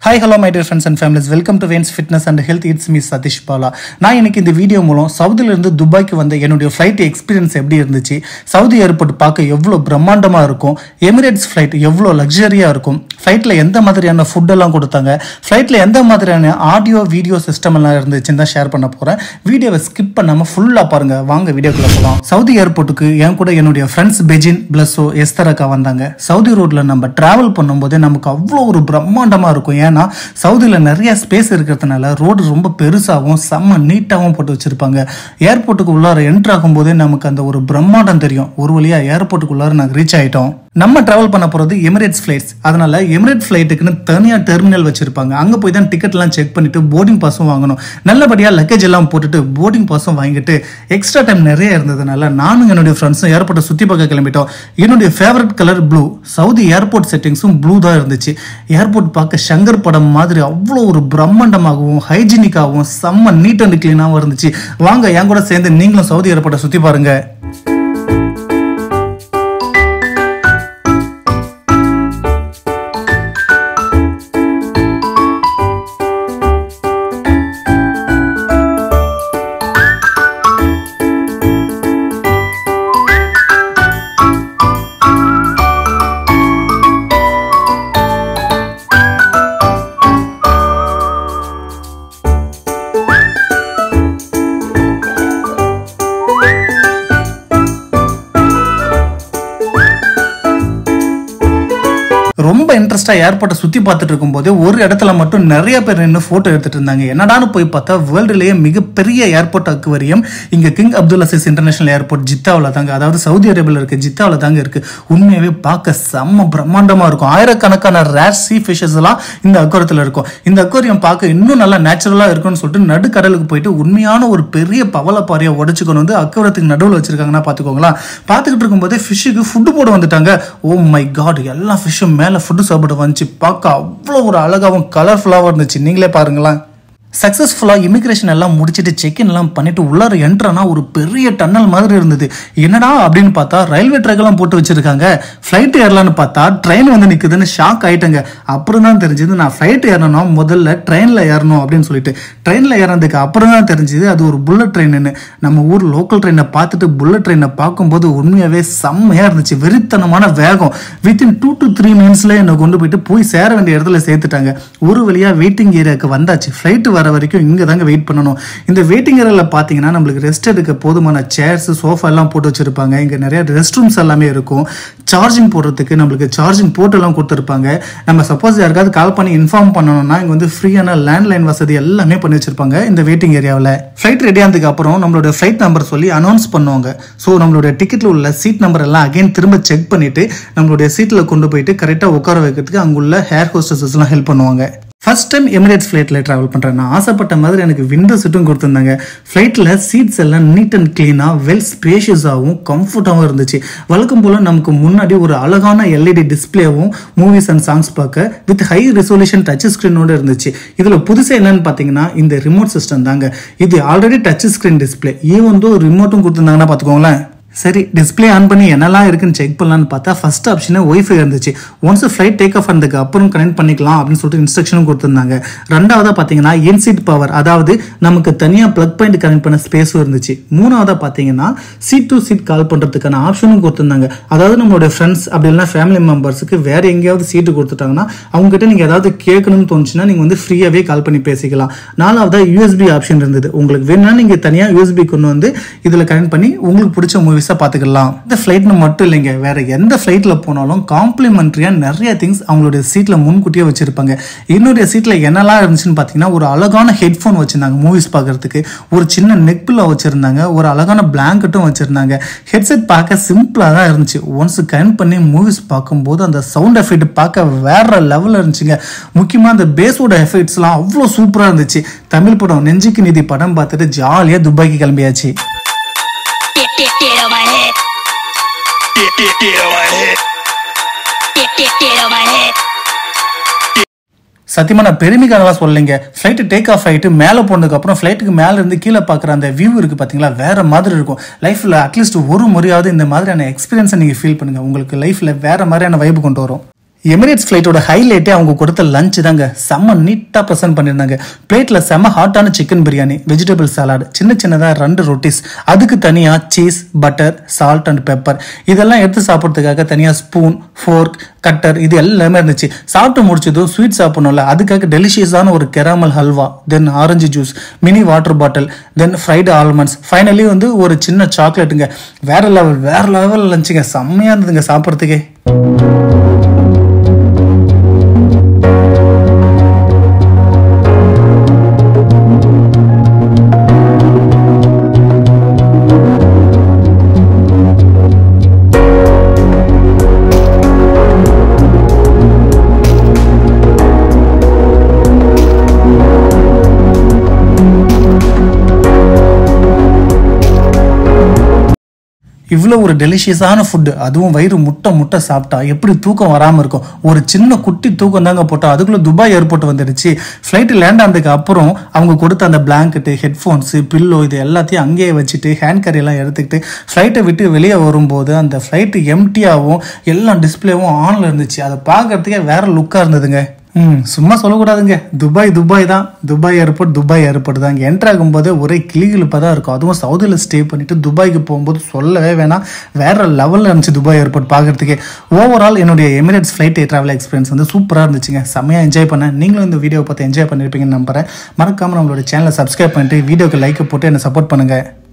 Hi hello my dear friends and families welcome to Vans fitness and health it's me Sathish Bala நான் இன்னைக்கு இந்த video மூலம் சவுதியிலிருந்து துபாய்க்கு வந்த என்னுடைய ஃப்ளைட் எக்ஸ்பீரியன்ஸ் எப்படி இருந்துச்சு சவுதி ஏர்போர்ட் பார்க்க எவ்வளோ பிரம்மாண்டமாக இருக்கும் எமிரேட்ஸ் ஃப்ளைட் எவ்வளோ லக்ஸரியாக இருக்கும் ஃப்ளைட்டில் எந்த மாதிரியான ஃபுட்டெல்லாம் கொடுத்தாங்க ஃப்ளைட்டில் எந்த மாதிரியான ஆடியோ வீடியோ சிஸ்டம் எல்லாம் இருந்துச்சுன்னு தான் ஷேர் பண்ண போகிறேன் வீடியோவை ஸ்கிப் பண்ணாமல் ஃபுல்லாக பாருங்கள் வாங்க வீடியோக்குள்ள போகலாம் சவுதி ஏர்போர்ட்டுக்கு என் கூட என்னுடைய ஃப்ரெண்ட்ஸ் பெஜின் பிளஸோ எஸ்தரக்கா வந்தாங்க சவுதி ரோட்டில் நம்ம டிராவல் பண்ணும்போதே நமக்கு அவ்வளோ ஒரு பிரம்மாண்டமாக இருக்கும் ஏன்னா சவுதியில் நிறைய ஸ்பேஸ் இருக்கிறதுனால ரோடு ரொம்ப பெருசாகவும் செம்ம நீட்டாகவும் போட்டு வச்சிருப்பாங்க ஏர்போர்ட்டுக்கு உள்ளார என்ட்ரு ஆகும்போதே நமக்கு அந்த ஒரு பிரம்மாண்டம் தெரியும் ஒரு வழியா ஏர்போர்ட்டுக்கு உள்ளார நாங்கள் ரீச் ஆயிட்டோம் நம்ம டிராவல் பண்ண போகிறது எமிரேட்ஸ் ஃப்ளைட்ஸ் அதனால எமிரேட் ஃப்ளைட்டுக்குன்னு தனியாக டெர்மினல் வச்சிருப்பாங்க அங்கே போய் தான் டிக்கெட்லாம் செக் பண்ணிட்டு போர்டிங் பாஸும் வாங்கணும் நல்லபடியாக லக்கேஜ் எல்லாம் போட்டுட்டு போர்டிங் பாஸும் வாங்கிட்டு எக்ஸ்ட்ரா டைம் நிறைய இருந்ததுனால நானும் என்னுடைய ஃப்ரெண்ட்ஸும் ஏர்போர்ட்டை சுற்றி பார்க்க கிளம்பிட்டோம் என்னுடைய favourite colour blue Saudi airport செட்டிங்ஸும் ப்ளூ தான் இருந்துச்சு ஏர்போர்ட் பார்க்க சங்கர் படம் மாதிரி அவ்வளோ ஒரு பிரம்மாண்டமாகவும் ஹைஜீனிக்காகவும் செம்ம நீட் அண்ட் க்ளீனாகவும் இருந்துச்சு வாங்க என் கூட சேர்ந்து நீங்களும் சவுதி ஏர்போர்ட்டை சுற்றி பாருங்க ரொம்ப இன்ட்ரெஸ்டா ஏர்போர்ட்டை சுத்தி பார்த்துட்டு இருக்கும்போது ஒரு இடத்துல மட்டும் நிறைய பேர் நின்று போட்டோ எடுத்துட்டு இருந்தாங்க என்னடான்னு போய் பார்த்தா வேர்ல்டுலேயே மிகப்பெரிய ஏர்போர்ட் அக்குவரியம் இங்க King Abdul Aziz international airport ஜித்தாவில் தாங்க அதாவது சவுதி அரேபியாவில் இருக்கு ஜித்தாவில் தாங்க இருக்கு உண்மையாவே பார்க்க செம்ம பிரம்மாண்டமா இருக்கும் ஆயிரக்கணக்கான ரேர் சீ ஃபிஷஸ் எல்லாம் இந்த அக்குவரத்தில் இருக்கும் இந்த அக்குவரியம் பார்க்க இன்னும் நல்லா நேச்சுரலா இருக்கும்னு சொல்லிட்டு நடுக்கடலுக்கு போயிட்டு உண்மையான ஒரு பெரிய பவளப்பாறையை உடச்சுக்கொண்டு வந்து அக்குவரத்துக்கு நடுவில் வச்சிருக்காங்கன்னா பார்த்துக்கோங்களேன் பார்த்துக்கிட்டு இருக்கும்போதே ஃபிஷ்ஷுக்கு ஃபுட்டு போட வந்துட்டாங்க ஓ மை காட் எல்லா ஃபிஷ்ஷும் மேலே ஃபுட்டு சாப்பிட வந்துச்சு பார்க்க அவ்வளோ ஒரு அழகாகவும் கலர்ஃபுல்லாகவும் இருந்துச்சு நீங்களே பாருங்களேன் சக்ஸஸ்ஃபுல்லாக இமிக்ரேஷன் எல்லாம் முடிச்சுட்டு செக்இன் எல்லாம் பண்ணிட்டு உள்ளார என்ட்ரானா ஒரு பெரிய டன்னல் மாதிரி இருந்தது என்னடா அப்படின்னு பார்த்தா ரயில்வே ட்ராக் எல்லாம் போட்டு வச்சிருக்காங்க ஃப்ளைட் ஏறலான்னு பார்த்தா ட்ரெயின் வந்து நிற்குதுன்னு ஷாக் ஆயிட்டங்க அப்புறம் தான் தெரிஞ்சது நான் ஃப்ளைட் ஏறணும் முதல்ல ட்ரெயினில் ஏறணும் அப்படின்னு சொல்லிட்டு ட்ரெயினில் ஏறினதுக்கு அப்புறம் தான் தெரிஞ்சது அது ஒரு புல்லட் ட்ரெயின்னு நம்ம ஊர் லோக்கல் ட்ரெயினை பார்த்துட்டு புல்லட் ட்ரெயினை பார்க்கும்போது உண்மையாகவே செம்மையாக இருந்துச்சு வெறித்தனமான வேகம் வித்தின் டூ டு த்ரீ மினிட்ஸில் என்னை கொண்டு போயிட்டு போய் சேர வேண்டிய இடத்துல சேர்த்துட்டாங்க ஒரு வழியாக வெயிட்டிங் ஏரியாவுக்கு வந்தாச்சு ஃப்ளைட்டு வர வரைக்கும் இங்கே தாங்க வெயிட் பண்ணணும் இந்த வெயிட்டிங் ஏரியாவில் பார்த்தீங்கன்னா நம்மளுக்கு ரெஸ்ட் எடுக்க போதுமான சேர்ஸ் சோஃபா எல்லாம் போட்டு வச்சிருப்பாங்க இங்கே நிறைய ரெஸ்ட் ரூம்ஸ் எல்லாமே இருக்கும் சார்ஜிங் போடுறதுக்கு நம்மளுக்கு சார்ஜிங் போர்ட் எல்லாம் கொடுத்துருப்பாங்க நம்ம சப்போஸ் யாருக்காவது கால் பண்ணி இன்ஃபார்ம் பண்ணணும்னா இங்கே வந்து ஃப்ரீயான லேண்ட்லைன் வசதி எல்லாமே பண்ணி வச்சிருப்பாங்க இந்த வெயிட்டிங் ஏரியாவில் ஃப்ளைட் ரெடி ஆனதுக்கு அப்புறம் நம்மளோட ஃப்ளைட் நம்பர் சொல்லி அனௌன்ஸ் பண்ணுவாங்க ஸோ நம்மளோட டிக்கெட்டில் உள்ள சீட் நம்பர் எல்லாம் அகைன் திரும்ப செக் பண்ணிட்டு நம்மளுடைய சீட்டில் கொண்டு போயிட்டு கரெக்டாக உட்கார வைக்கிறதுக்கு அங்குள்ள ஹேர் ஹோஸ்டஸஸ் எல்லாம் ஹெல்ப் பண்ணுவாங்க ஃபர்ஸ்ட் டைம் எமிரேட்ஸ் ஃப்ளைட்டில் ட்ராவல் பண்ணுறேன் நான் ஆசைப்பட்ட மாதிரி எனக்கு விண்டோ சீட்டும் கொடுத்துருந்தாங்க ஃப்ளைட்டில் சீட்ஸ் எல்லாம் நீட் அண்ட் க்ளீனாக வெல் ஸ்பேஷியஸாகவும் கம்ஃபர்ட்டாகவும் இருந்துச்சு வழக்கம் போல் நமக்கு முன்னாடி ஒரு அழகான எல்இடி டிஸ்பிளேவும் மூவிஸ் அண்ட் சாங்ஸ் பார்க்க வித் ஹை ரெசல்யூஷன் டச் ஸ்க்ரீனோட இருந்துச்சு இதில் புதுசாக என்னன்னு பார்த்தீங்கன்னா இந்த ரிமோட் சிஸ்டம் தாங்க இது already touch screen display even though ரிமோட்டும் கொடுத்துருந்தாங்கன்னா பார்த்துக்கோங்களேன் சரி டிஸ்பிளே ஆன் பண்ணி என்னெல்லாம் இருக்குன்னு செக் பண்ணலான்னு பார்த்தா ஃபர்ஸ்ட் ஆப்ஷனே ஒய்ஃபை இருந்துச்சு ஒன்ஸ் ஃப்ளைட் டேக் ஆஃப் ஆனதுக்கு அப்புறம் கனெக்ட் பண்ணிக்கலாம் அப்படின்னு சொல்லிட்டு இன்ஸ்ட்ரக்ஷனும் கொடுத்துருந்தாங்க ரெண்டாவதா பார்த்தீங்கன்னா இன்சீட் பவர் அதாவது நமக்கு தனியாக ப்ளக் பாயிண்ட் கனெக்ட் பண்ண ஸ்பேஸும் இருந்துச்சு மூணாவதா பார்த்தீங்கன்னா சீட் டு சீட் கால் பண்ணுறதுக்கான ஆப்ஷனும் கொடுத்துருந்தாங்க அதாவது நம்மளோட ஃப்ரெண்ட்ஸ் அப்படி இல்லைனா ஃபேமிலி மெம்பர்ஸுக்கு வேற எங்கேயாவது சீட்டு கொடுத்துட்டாங்கன்னா அவங்க கிட்ட நீங்கள் ஏதாவது கேட்கணும்னு தோணுச்சுன்னா நீங்கள் வந்து ஃப்ரீயாகவே கால் பண்ணி பேசிக்கலாம் நாலாவதா யூஎஸ்பி ஆப்ஷன் இருந்தது உங்களுக்கு வேணும்னா நீங்கள் தனியாக யூஎஸ்பி கொண்டு வந்து இதில் கனெக்ட் பண்ணி உங்களுக்கு பிடிச்ச மூவிஸ் பெருசாக பார்த்துக்கலாம் இந்த ஃப்ளைட்னு மட்டும் இல்லைங்க வேற எந்த ஃப்ளைட்டில் போனாலும் காம்ப்ளிமெண்ட்ரியாக நிறைய திங்ஸ் அவங்களுடைய சீட்டில் முன்கூட்டியே வச்சிருப்பாங்க என்னுடைய சீட்டில் என்னெல்லாம் இருந்துச்சுன்னு பார்த்தீங்கன்னா ஒரு அழகான ஹெட்ஃபோன் வச்சிருந்தாங்க மூவிஸ் பார்க்கறதுக்கு ஒரு சின்ன நெக் பில்லோ வச்சிருந்தாங்க ஒரு அழகான பிளாங்கெட்டும் வச்சிருந்தாங்க ஹெட்செட் பார்க்க சிம்பிளாக தான் இருந்துச்சு ஒன்ஸ் கனெக்ட் பண்ணி மூவிஸ் பார்க்கும்போது அந்த சவுண்ட் எஃபெக்ட் பார்க்க வேற லெவலில் இருந்துச்சுங்க முக்கியமாக அந்த பேஸோட எஃபெக்ட்ஸ்லாம் அவ்வளோ சூப்பராக இருந்துச்சு தமிழ் படம் நெஞ்சுக்கு நிதி படம் பார்த்துட்டு ஜாலியாக துபாய்க்கு கிளம்பியாச்சு Get, get, get on my head. Get, get, get on my head. Get, get, get on my head. சத்தியமா நான் பெருமைக்காகலாம் சொல்லலைங்க ஃப்ளைட்டு டேக் ஆஃப் ஆகிட்டு மேலே போனதுக்கு அப்புறம் ஃப்ளைட்டுக்கு மேலே இருந்து கீழே பார்க்குற அந்த வியூ இருக்குது பார்த்தீங்களா வேற மாதிரி இருக்கும் லைஃப்பில் அட்லீஸ்ட் ஒரு முறையாவது இந்த மாதிரியான எக்ஸ்பீரியன்ஸை நீங்கள் ஃபீல் பண்ணுங்கள் உங்களுக்கு லைஃப்பில் வேற மாதிரியான வைப்பு கொண்டு வரும் எமிரேட்ஸ் ஃப்ளைட்டோட ஹைலைட்டே அவங்க கொடுத்த லஞ்ச் தாங்க செம்ம நீட்டாக ப்ரெசென்ட் பண்ணியிருந்தாங்க பிளேட்டில் செம்ம ஹாட்டான சிக்கன் பிரியாணி வெஜிடபிள் சாலாட் சின்ன சின்னதாக ரெண்டு ரொட்டிஸ் அதுக்கு தனியாக cheese butter salt and pepper இதெல்லாம் எடுத்து சாப்பிட்றதுக்காக தனியாக ஸ்பூன் ஃபோர்க் கட்டர் இது எல்லாமே இருந்துச்சு சாப்பிட்டு முடிச்சதும் ஸ்வீட் சாப்பிடணும்ல அதுக்காக டெலிஷியஸான ஒரு caramel halwa then orange juice mini water bottle then fried almonds finally வந்து ஒரு சின்ன சாக்லேட்டுங்க வேற லெவல் வேற லெவல் லஞ்சுங்க செம்மையாக இருந்ததுங்க சாப்பிட்றதுக்கே இவ்வளோ ஒரு டெலிஷியஸான ஃபுட்டு அதுவும் வயிறு முட்டை முட்டை சாப்பிட்டா எப்படி தூக்கம் வராமல் இருக்கும் ஒரு சின்ன குட்டி தூக்கம் தாங்க போட்டோம் அதுக்குள்ளே துபாய் ஏர்போர்ட் வந்துடுச்சு ஃப்ளைட்டு லேண்ட் ஆனதுக்கு அப்புறம் அவங்க கொடுத்த அந்த பிளாங்கெட்டு ஹெட்ஃபோன்ஸு பில்லோ இது எல்லாத்தையும் அங்கேயே வச்சுட்டு ஹேண்ட் கேரி எல்லாம் எடுத்துக்கிட்டு ஃப்ளைட்டை விட்டு வெளியே வரும்போது அந்த ஃப்ளைட்டு எம்டியாகவும் எல்லா டிஸ்பிளேவும் ஆனில் இருந்துச்சு அதை பார்க்கறதுக்கே வேற லுக்காக இருந்ததுங்க ம் சும்மா சொல்லக்கூடாதுங்க துபாய் துபாய் தான் துபாய் ஏர்போர்ட் துபாய் ஏர்போர்ட் தான் இங்கே என்ட்ரு ஆகும்போது ஒரே கிளிகிழிப்பாக தான் இருக்கும் அதுவும் சவுதியில் ஸ்டே பண்ணிட்டு துபாய்க்கு போகும்போது சொல்லவே வேணாம் வேற லெவலில் இருந்துச்சு துபாய் ஏர்போர்ட் பார்க்கறதுக்கே ஓவரால் என்னுடைய எமிரேட்ஸ் ஃப்ளைட் ட்ராவல் எக்ஸ்பீரியன்ஸ் வந்து சூப்பராக இருந்துச்சுங்க செம்மையாக என்ஜாய் பண்ணேன் நீங்களும் இந்த வீடியோ பார்த்து என்ஜாய் பண்ணியிருப்பீங்கன்னு நம்புறேன் மறக்காமல் நம்மளோட சேனலை சப்ஸ்கிரைப் பண்ணிட்டு வீடியோக்கு லைக் போட்டு என்னை சப்போர்ட் பண்ணுங்கள்